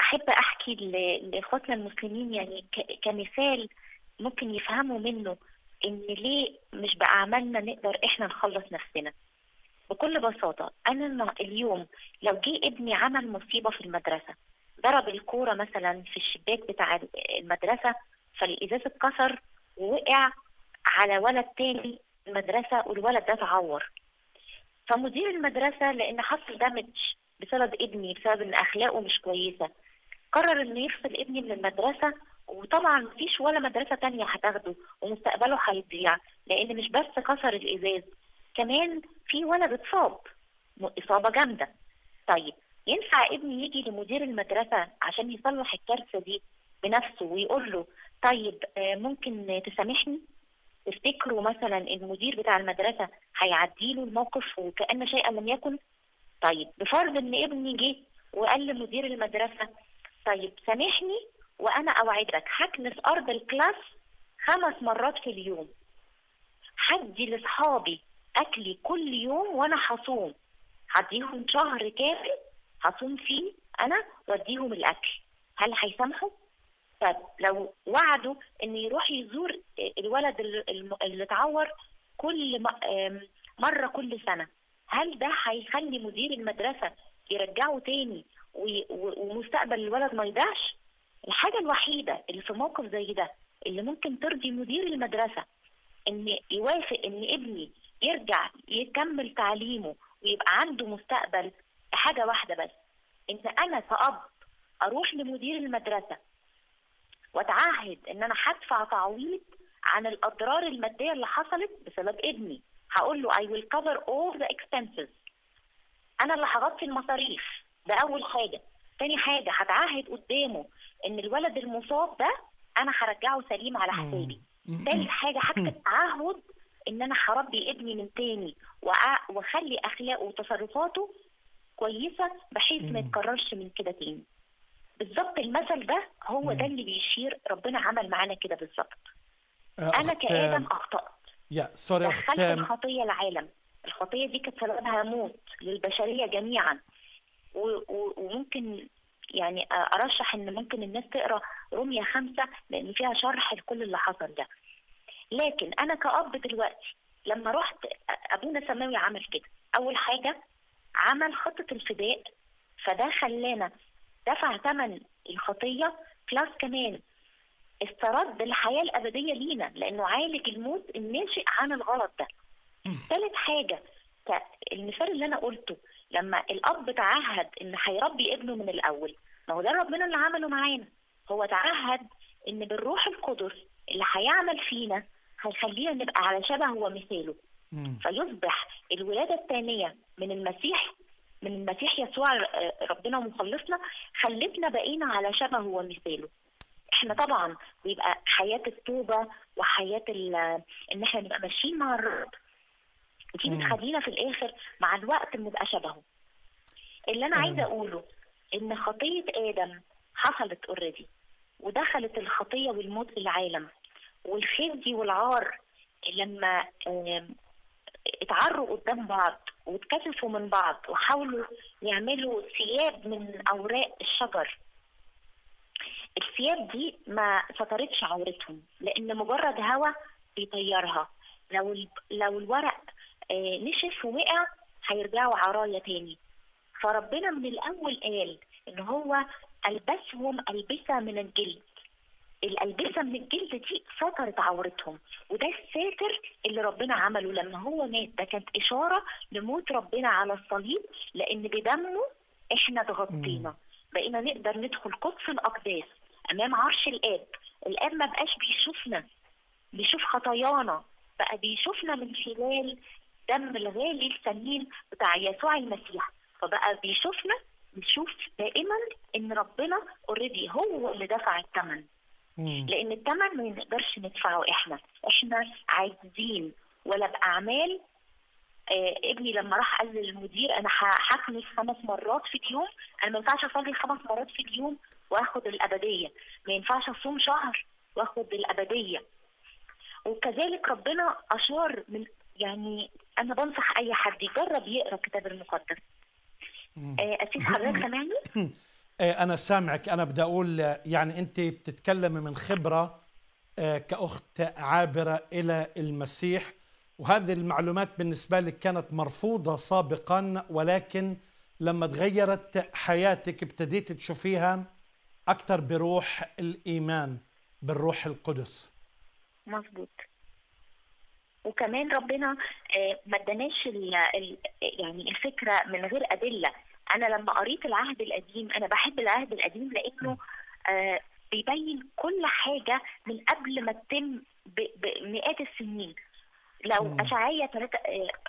احب احكي ل- لاخواتنا المسلمين يعني ك- كمثال ممكن يفهموا منه ان ليه مش باعمالنا نقدر احنا نخلص نفسنا بكل بساطه انا الن- اليوم لو جه ابني عمل مصيبه في المدرسه ضرب الكوره مثلا في الشباك بتاع المدرسه فالازاز اتكسر ووقع على ولد تاني في المدرسه والولد ده اتعور فمدير المدرسه لان حصل دامج بسبب ابني بسبب ان اخلاقه مش كويسه قرر انه يفصل ابني من المدرسه وطبعا مفيش ولا مدرسه تانية هتاخده ومستقبله هيضيع لان مش بس كسر الازاز كمان في ولد اتصاب م- اصابه جامده طيب ينفع ابني يجي لمدير المدرسه عشان يصلح الكارثه دي بنفسه ويقول له طيب آه، ممكن تسامحني تفتكروا مثلا المدير بتاع المدرسه هيعديله الموقف وكأن شيئا لم يكن طيب بفرض ان ابني جه وقال لمدير المدرسه طيب سامحني وانا اوعدك هكنس ارض الكلاس خمس مرات في اليوم هدي لاصحابي اكلي كل يوم وانا هصوم هديهم شهر كامل هصوم فيه انا واديهم الاكل هل هيسامحوا؟ طب لو وعدوا ان يروح يزور الولد ال- الم- اللي اتعور كل م- آم، مره كل سنه هل ده هيخلي مدير المدرسه يرجعه تاني وي- و- ومستقبل الولد ما يضيعش الحاجه الوحيده اللي في موقف زي ده اللي ممكن ترضي مدير المدرسه ان يوافق ان ابني يرجع يكمل تعليمه ويبقى عنده مستقبل حاجه واحده بس ان انا كأب اروح لمدير المدرسه واتعهد ان انا هدفع تعويض عن الاضرار الماديه اللي حصلت بسبب ابني هقول له I will cover all the expenses انا اللي هغطي المصاريف ده اول حاجه تاني حاجه هتعهد قدامه ان الولد المصاب ده انا هرجعه سليم على حسابي تالت حاجه هكتب تعهد ان انا هربي ابني من تاني وأ- واخلي اخلاقه وتصرفاته كويسه بحيث ما يتكررش من كده تاني بالظبط المثل ده هو ده اللي بيشير ربنا عمل معانا كده بالظبط آه، انا أخت كادم اخطات يا سوري دخلت أخت الخطيه العالم الخطيه دي كانت سببها موت للبشريه جميعا و- و- وممكن يعني ارشح ان ممكن الناس تقرا رمية خمسة لان فيها شرح لكل اللي حصل ده لكن انا كأب دلوقتي لما رحت ابونا سماوي عمل كده اول حاجة عمل خطة الفداء فده خلانا دفع ثمن الخطية بلس كمان استرد الحياة الأبدية لينا لأنه عالج الموت الناشئ عن الغلط ده ثالث حاجة ك- المثال اللي أنا قلته لما الأب تعهد إن هيربي ابنه من الأول ما هو ده ربنا اللي عمله معانا هو تعهد إن بالروح القدس اللي هيعمل فينا هيخلينا نبقى على شبه ومثاله مم. فيصبح الولادة الثانية من المسيح من المسيح يسوع آه، ربنا ومخلصنا خلتنا بقينا على شبهه ومثاله احنا طبعا بيبقى حياة التوبة وحياة ال- ان احنا نبقى ماشيين مع الرب دي مم. بتخلينا في الاخر مع الوقت بنبقى شبهه اللي انا آه. عايزه اقوله ان خطيه ادم حصلت اوريدي ودخلت الخطيه والموت في العالم والخزي والعار لما آم، اتعروا قدام بعض واتكسفوا من بعض وحاولوا يعملوا ثياب من اوراق الشجر الثياب دي ما سترتش عورتهم لان مجرد هوا بيطيرها لو ال- لو الورق آه، نشف ووقع هيرجعوا عرايا تاني فربنا من الاول قال ان هو البسهم البسه من الجلد الألبسة من الجلد دي سترت عورتهم وده الساتر اللي ربنا عمله لما هو مات ده كانت إشارة لموت ربنا على الصليب لأن بدمه إحنا اتغطينا بقينا نقدر ندخل قدس الأقداس أمام عرش الآب الآب ما بقاش بيشوفنا بيشوف خطايانا بقى بيشوفنا من خلال دم الغالي الثمين بتاع يسوع المسيح فبقى بيشوفنا بيشوف دائما ان ربنا اوريدي هو اللي دفع الثمن مم. لان الثمن ما نقدرش ندفعه احنا احنا عايزين ولا باعمال آه ابني لما راح قال للمدير انا ه- هكنس خمس مرات في اليوم انا ما ينفعش اصلي خمس مرات في اليوم واخد الابديه ما ينفعش اصوم شهر واخد الابديه وكذلك ربنا اشار من يعني انا بنصح اي حد يجرب يقرا الكتاب المقدس مم. آه اسيس حضرتك سامعني آه، أنا سامعك أنا بدي أقول آه، يعني أنت بتتكلمي من خبرة آه، كأخت عابرة إلى المسيح وهذه المعلومات بالنسبة لك كانت مرفوضة سابقا ولكن لما تغيرت حياتك ابتديت تشوفيها أكثر بروح الإيمان بالروح القدس مظبوط وكمان ربنا آه، ما اداناش ال- ال- يعني الفكره من غير ادله انا لما قريت العهد القديم انا بحب العهد القديم لانه آه، بيبين كل حاجه من قبل ما تتم ب- بمئات السنين لو مم. اشعياء 3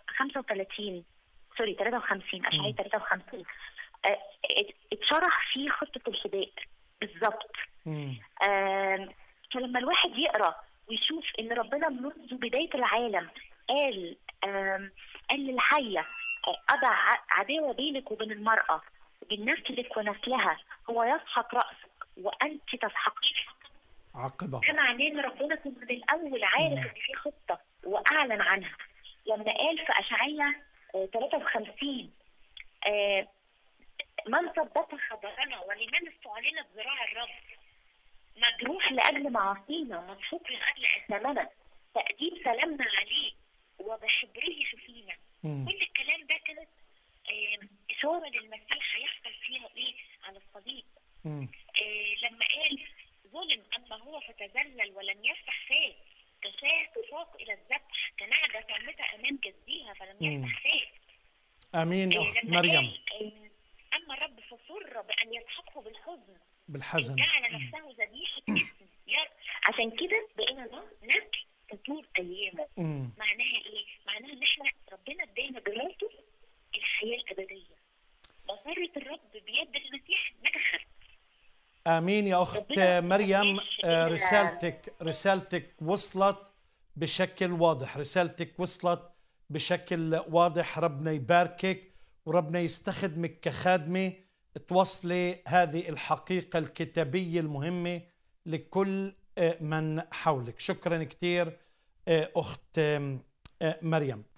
35 سوري 53 اشعياء 53 آه، ات- اتشرح فيه خطه الفداء بالظبط مم. آم، فلما الواحد يقرا ويشوف ان ربنا منذ بدايه العالم قال آم، قال للحيه آه، اضع ع- عداوه بينك وبين المراه بين نسلك ونسلها هو يسحق راسك وانت تسحقين عقبة ده معناه ان ربنا كان من الاول عارف ان في خطه واعلن عنها لما قال في اشعياء آه، 53 آه، من ثبت خبرنا ولمن استعلنت ذراع الرب مجروح لاجل معاصينا مدفوق لاجل اثامنا تاديب سلامنا عليه وبحبره شفينا مم. كل الكلام ده كانت آه، اشاره للمسيح هيحصل فيها ايه على الصليب مم. آه، لما قال ظلم اما هو فتذلل ولم يفتح فاه كشاة تساق الى الذبح كنعجة سامتة امام جديها فلم مم. يفتح فاه آمين يا آه، أخت لما مريم قال آه، اما الرب فسر بان يسحقه بالحزن بالحزن جعل نفسه ذبيحة اسم يا- عشان كده بقينا نسل تطول ايامه مم. معناها ايه؟ معناها ان احنا ربنا ادانا بموته الحياه الابديه. مسرة الرب بيد المسيح نجحت. آمين يا أخت ربنا مريم مش آه، إلا- رسالتك رسالتك وصلت بشكل واضح رسالتك وصلت بشكل واضح ربنا يباركك وربنا يستخدمك كخادمة توصلي هذه الحقيقة الكتابية المهمة لكل آه، من حولك شكرا كثير أخت آه، مريم